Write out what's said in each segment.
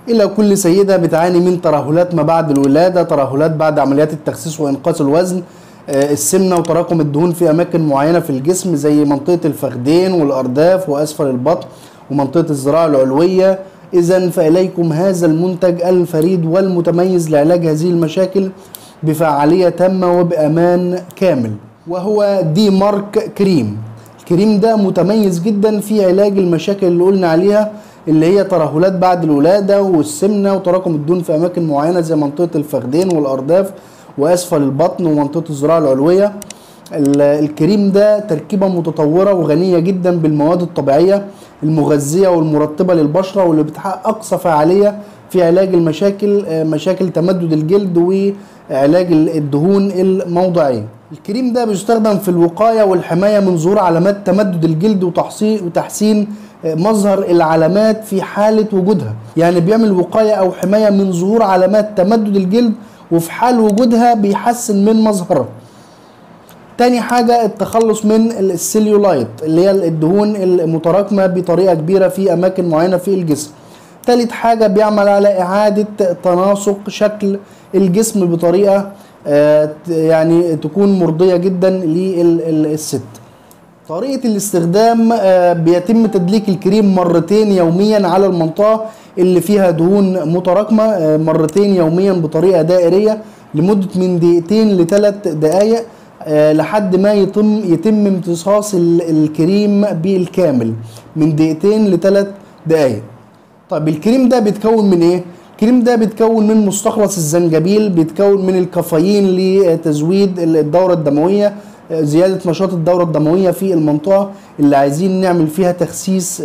إلى كل سيدة بتعاني من ترهلات ما بعد الولادة ترهلات بعد عمليات التخسيس وإنقاص الوزن آه، السمنة وتراكم الدهون في أماكن معينة في الجسم زي منطقة الفخذين والأرداف وأسفل البطن ومنطقة الذراع العلوية إذا فإليكم هذا المنتج الفريد والمتميز لعلاج هذه المشاكل بفعالية تامة وبأمان كامل وهو دي مارك كريم الكريم ده متميز جدا في علاج المشاكل اللي قلنا عليها اللي هي ترهلات بعد الولادة والسمنة وتراكم الدهون في أماكن معينة زي منطقة الفخذين والأرداف وأسفل البطن ومنطقة الذراع العلوية ال- الكريم ده تركيبة متطورة وغنية جدا بالمواد الطبيعية المغذية والمرطبة للبشرة واللي بتحقق أقصى فعالية في علاج المشاكل آه، مشاكل تمدد الجلد وعلاج ال- الدهون الموضعية الكريم ده بيستخدم في الوقاية والحماية من ظهور علامات تمدد الجلد وتحصين وتحسين آه، مظهر العلامات في حالة وجودها يعني بيعمل وقاية أو حماية من ظهور علامات تمدد الجلد وفي حال وجودها بيحسن من مظهرها تاني حاجة التخلص من السيليولايت اللي هي الدهون المتراكمة بطريقة كبيرة في أماكن معينة في الجسم تالت حاجة بيعمل على إعادة تناسق شكل الجسم بطريقة آه، ت- يعني تكون مرضية جدا للست طريقة الاستخدام آه، بيتم تدليك الكريم مرتين يوميا على المنطقة اللي فيها دهون متراكمة آه، مرتين يوميا بطريقة دائرية لمدة من دقيقتين لثلاث دقايق آه، لحد ما يتم يتم امتصاص ال- الكريم بالكامل من دقيقتين لثلاث دقايق طيب الكريم ده بيتكون من ايه؟ الكريم ده بيتكون من مستخلص الزنجبيل بيتكون من الكافيين لتزويد الدورة الدموية زيادة نشاط الدورة الدموية في المنطقة اللي عايزين نعمل فيها تخسيس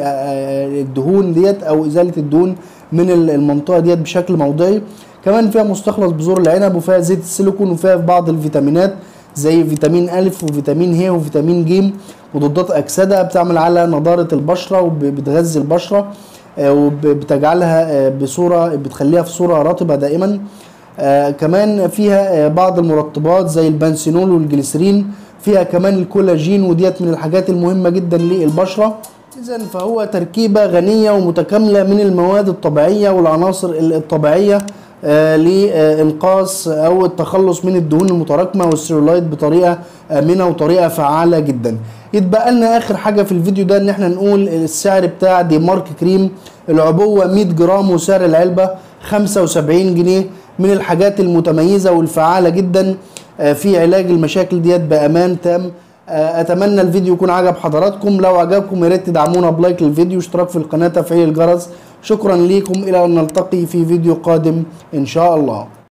للدهون ديت أو إزالة الدهون من المنطقة ديت بشكل موضعي كمان فيها مستخلص بذور العنب وفيها زيت السيليكون وفيها بعض الفيتامينات زي فيتامين ألف وفيتامين ه وفيتامين ج مضادات أكسدة بتعمل على نضارة البشرة وبتغذي البشرة آه، وبتجعلها آه، بصورة بتخليها في صورة رطبة دائما آه، كمان فيها آه، بعض المرطبات زي البنسينول والجليسرين فيها كمان الكولاجين وديت من الحاجات المهمة جدا للبشرة إذا فهو تركيبة غنية ومتكاملة من المواد الطبيعية والعناصر الطبيعية آه، لإنقاص أو التخلص من الدهون المتراكمة والسيرولايت بطريقة آمنة وطريقة فعالة جدا يتبقى لنا آخر حاجة في الفيديو ده إن احنا نقول السعر بتاع دي مارك كريم العبوة 100 جرام وسعر العلبة 75 جنيه من الحاجات المتميزة والفعالة جدا آه، في علاج المشاكل ديت بأمان تام آه، اتمنى الفيديو يكون عجب حضراتكم لو عجبكم يا ريت تدعمونا بلايك للفيديو اشتراك في القناه تفعيل الجرس شكرا ليكم الى ان نلتقي في فيديو قادم ان شاء الله